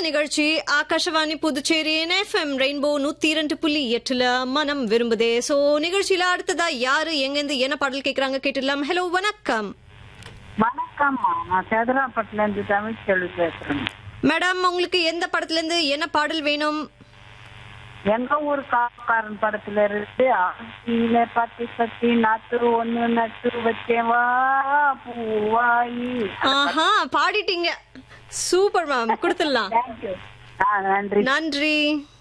நிகழ்ச்சி Akashvani Puducherry FM rainbow நூத்தி இரண்டு புள்ளி எட்டுல மனம் விரும்புதே சோ நிகழ்ச்சியில அடுத்ததா யாரு எங்கிருந்து என்ன பாடல் கேக்குறாங்க கேட்டுடலாம் ஹலோ வணக்கம் வணக்கம்மா நான் சேதராப்பட்டுல இருந்து தமிழ் செல்வி பேசுறேன் மேடம் உங்களுக்கு எந்த படத்துல இருந்து என்ன பாடல் வேணும் எங்க ஊர் காக்காரன் படத்துல இருந்து ஆசியில பத்தி பத்தி நாத்து ஒண்ணு நட்டு வச்சேன் வா பூவாயி ஆஹா பாடிட்டீங்க சூப்பர் மேம் கொடுத்துடலாம் தேங்க்யூ ஆ நன்றி நன்றி